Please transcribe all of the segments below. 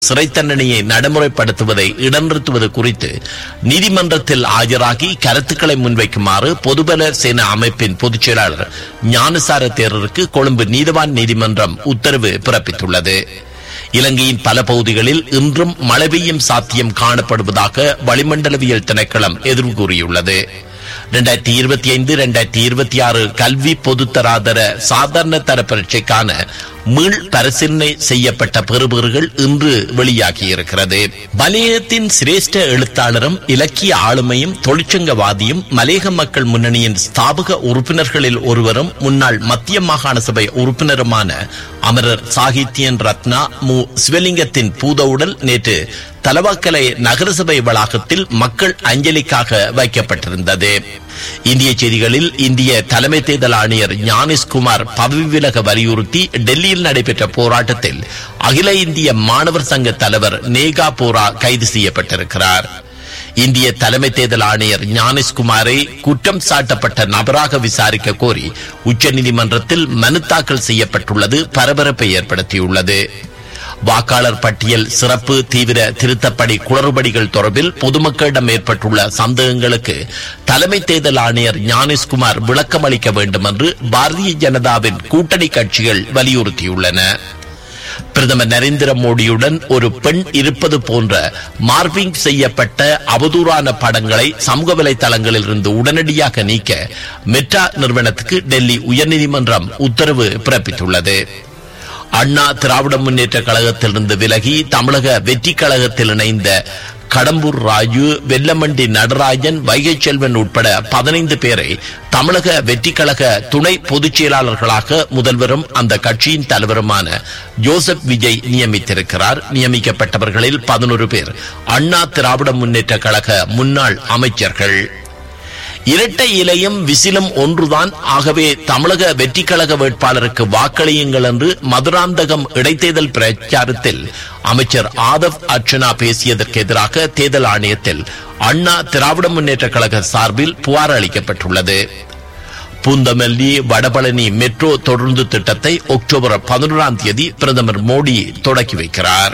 சிறை தண்டனையை நடைமுறைப்படுத்துவதை இடநிறுத்துவது குறித்து நீதிமன்றத்தில் ஆஜராகி கருத்துக்களை முன்வைக்குமாறு பொதுபல சேனா அமைப்பின் பொதுச் செயலாளர் ஞானசார தேரருக்கு கொழும்பு நீதவான் நீதிமன்றம் உத்தரவு பிறப்பித்துள்ளது இலங்கையின் பல பகுதிகளில் இன்றும் மழை பெய்யும் சாத்தியம் காணப்படுவதாக வளிமண்டலவியல் திணைக்களம் எதிர்வு கூறியுள்ளது இரண்டாயிரத்தி இருபத்தி ஐந்து இரண்டாயிரத்தி இருபத்தி ஆறு கல்வி பொதுத்தராதர சாதாரண தர பரீட்சைக்கான மீள் பரிசீலனை செய்யப்பட்ட பெறுபேறுகள் இன்று வெளியாகியிருக்கிறது மலையகத்தின் சிரேஷ்ட எழுத்தாளரும் இலக்கிய ஆளுமையும் தொழிற்சங்கவாதியும் மலையக மக்கள் முன்னணியின் ஸ்தாபக உறுப்பினர்களில் ஒருவரும் முன்னாள் மத்திய மாகாண சபை உறுப்பினருமான அமரர் சாகித்யன் ரத்னா மு சிவலிங்கத்தின் பூதவுடல் நேற்று தலவாக்கலை நகரசபை வளாகத்தில் மக்கள் அஞ்சலிக்காக வைக்கப்பட்டிருந்தது இந்திய செய்திகளில் இந்திய தலைமை தேர்தல் ஆணையர் ஞானேஷ்குமார் பதவி விலக வலியுறுத்தி டெல்லியில் நடைபெற்ற போராட்டத்தில் அகில இந்திய மாணவர் சங்க தலைவர் நேகா போரா கைது செய்யப்பட்டிருக்கிறார் இந்திய தலைமை தேர்தல் ஆணையர் ஞானேஷ்குமாரை குற்றம் சாட்டப்பட்ட நபராக விசாரிக்க கோரி உச்சநீதிமன்றத்தில் மனு தாக்கல் செய்யப்பட்டுள்ளது பரபரப்பை ஏற்படுத்தியுள்ளது வாக்காளர் பட்டியல் சிறப்பு தீவிர திருத்தப்படி குளறுபடிகள் தொடர்பில் பொதுமக்களிடம் ஏற்பட்டுள்ள சந்தேகங்களுக்கு தலைமை தேர்தல் ஆணையர் ஞானேஷ்குமார் விளக்கம் அளிக்க வேண்டும் என்று பாரதிய ஜனதாவின் கூட்டணி கட்சிகள் வலியுறுத்தியுள்ளன பிரதமர் நரேந்திர மோடியுடன் ஒரு பெண் இருப்பது போன்ற மார்பிங் செய்யப்பட்ட அவதூறான படங்களை சமூக வலைதளங்களில் இருந்து உடனடியாக நீக்க மெட்ரா நிறுவனத்துக்கு டெல்லி உயர்நீதிமன்றம் உத்தரவு பிறப்பித்துள்ளது அண்ணா திராவிட முன்னேற்ற கழகத்திலிருந்து விலகி தமிழக வெற்றி கழகத்தில் இணைந்த கடம்பூர் ராஜு வெல்லமண்டி நடராஜன் வைகை செல்வன் உட்பட பதினைந்து பேரை தமிழக வெற்றி கழக துணை பொதுச் செயலாளர்களாக முதல்வரும் அந்த கட்சியின் தலைவருமான ஜோசப் விஜய் நியமித்திருக்கிறார் நியமிக்கப்பட்டவர்களில் பதினோரு பேர் அண்ணா திராவிட முன்னேற்ற கழக முன்னாள் அமைச்சர்கள் இரட்டை இலையும் விசிலும் ஒன்றுதான் ஆகவே தமிழக வெற்றி கழக வேட்பாளருக்கு வாக்களியுங்கள் என்று மதுராந்தகம் இடைத்தேர்தல் பிரச்சாரத்தில் அமைச்சர் ஆதவ் அர்ச்சனா பேசியதற்கு எதிராக தேர்தல் ஆணையத்தில் அண்ணா திராவிட முன்னேற்ற கழக சார்பில் புகார் அளிக்கப்பட்டுள்ளது பூந்தமல்லி வடபழனி மெட்ரோ தொடர்ந்து திட்டத்தை அக்டோபர் பதினோராம் தேதி பிரதமர் மோடி தொடக்கி வைக்கிறார்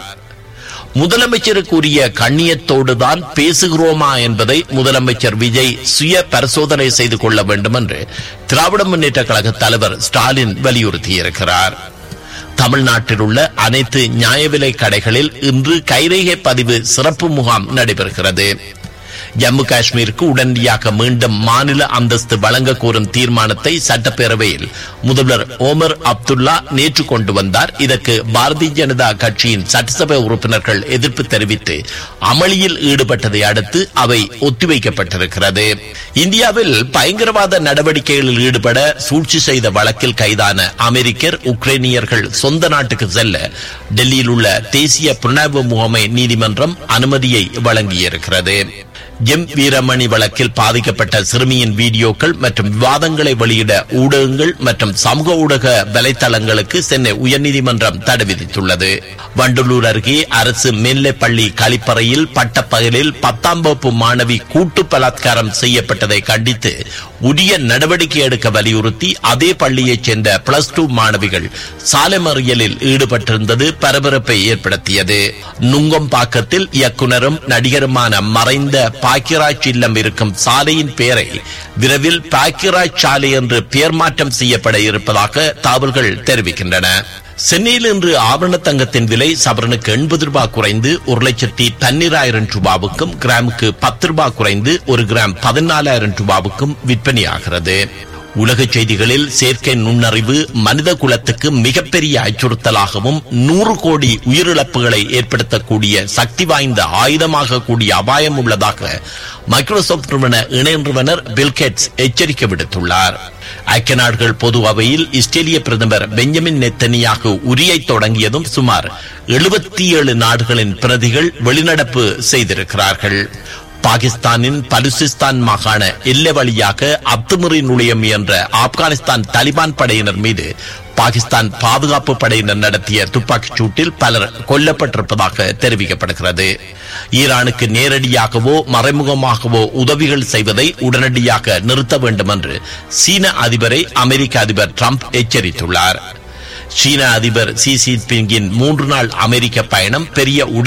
முதலமைச்சருக்குரிய கண்ணியத்தோடுதான் பேசுகிறோமா என்பதை முதலமைச்சர் விஜய் சுய பரிசோதனை செய்து கொள்ள வேண்டும் என்று திராவிட முன்னேற்ற கழக தலைவர் ஸ்டாலின் வலியுறுத்தியிருக்கிறார் தமிழ்நாட்டில் உள்ள அனைத்து நியாய விலை கடைகளில் இன்று கைரேகை பதிவு சிறப்பு முகாம் நடைபெறுகிறது ஜம்மு காஷ்மீருக்கு உடனடியாக மீண்டும் மாநில அந்தஸ்து வழங்க கோரும் தீர்மானத்தை சட்டப்பேரவையில் முதல்வர் ஓமர் அப்துல்லா நேற்று கொண்டு வந்தார் இதற்கு பாரதிய ஜனதா கட்சியின் சட்டசபை உறுப்பினர்கள் எதிர்ப்பு தெரிவித்து அமளியில் ஈடுபட்டதை அடுத்து அவை ஒத்திவைக்கப்பட்டிருக்கிறது இந்தியாவில் பயங்கரவாத நடவடிக்கைகளில் ஈடுபட சூழ்ச்சி செய்த வழக்கில் கைதான அமெரிக்கர் உக்ரைனியர்கள் சொந்த நாட்டுக்கு செல்ல டெல்லியில் உள்ள தேசிய புலனாய்வு முகமை நீதிமன்றம் அனுமதியை வழங்கியிருக்கிறது எம் வீரமணி வழக்கில் பாதிக்கப்பட்ட சிறுமியின் வீடியோக்கள் மற்றும் விவாதங்களை வெளியிட ஊடகங்கள் மற்றும் சமூக ஊடக வலைத்தளங்களுக்கு சென்னை உயர்நீதிமன்றம் தடை விதித்துள்ளது வண்டலூர் அருகே அரசு மேல்நிலைப் பள்ளி கழிப்பறையில் பட்டப்பகலில் பத்தாம் வகுப்பு மாணவி கூட்டு பலாத்காரம் செய்யப்பட்டதை கண்டித்து உரிய நடவடிக்கை எடுக்க வலியுறுத்தி அதே பள்ளியைச் சேர்ந்த பிளஸ் டூ மாணவிகள் சாலை மறியலில் ஈடுபட்டிருந்தது பரபரப்பை ஏற்படுத்தியது நுங்கம்பாக்கத்தில் இயக்குனரும் நடிகருமான மறைந்த பாக்கியராஜ் இல்லம் இருக்கும் சாலையின் பெயரை விரைவில் பாக்கியராஜ் சாலை என்று பெயர் மாற்றம் செய்யப்பட இருப்பதாக தகவல்கள் தெரிவிக்கின்றன சென்னையில் இன்று ஆபரண தங்கத்தின் விலை சவரனுக்கு எண்பது ரூபாய் குறைந்து ஒரு லட்சத்தி பன்னிராயிரம் ரூபாவுக்கும் கிராமுக்கு பத்து ரூபாய் குறைந்து ஒரு கிராம் பதினாலாயிரம் ரூபாவுக்கும் விற்பனையாகிறது உலக செய்திகளில் செயற்கை நுண்ணறிவு மனித குலத்துக்கு மிகப்பெரிய அச்சுறுத்தலாகவும் நூறு கோடி உயிரிழப்புகளை ஏற்படுத்தக்கூடிய சக்தி வாய்ந்த ஆயுதமாக கூடிய அபாயம் உள்ளதாக மைக்ரோசாப்ட் நிறுவன இணை நிறுவனர் பில்கேட்ஸ் எச்சரிக்கை விடுத்துள்ளார் ஐக்கிய நாடுகள் பொது அவையில் இஸ்ரேலிய பிரதமர் பெஞ்சமின் நெத்தனியாக உரியை தொடங்கியதும் சுமார் எழுபத்தி ஏழு நாடுகளின் பிரதிகள் வெளிநடப்பு செய்திருக்கிறார்கள் பாகிஸ்தானின் பலுசிஸ்தான் மாகாண எல்லை வழியாக அத்துமுறை நுழைய முயன்ற ஆப்கானிஸ்தான் தலிபான் படையினர் மீது பாகிஸ்தான் பாதுகாப்பு படையினர் நடத்திய துப்பாக்கிச் சூட்டில் பலர் கொல்லப்பட்டிருப்பதாக தெரிவிக்கப்படுகிறது ஈரானுக்கு நேரடியாகவோ மறைமுகமாகவோ உதவிகள் செய்வதை உடனடியாக நிறுத்த வேண்டும் என்று சீன அதிபரை அமெரிக்க அதிபர் டிரம்ப் எச்சரித்துள்ளார் சீன அதிபர் சி ஜின்பிங்கின் மூன்று நாள் அமெரிக்க பயணம் பெரிய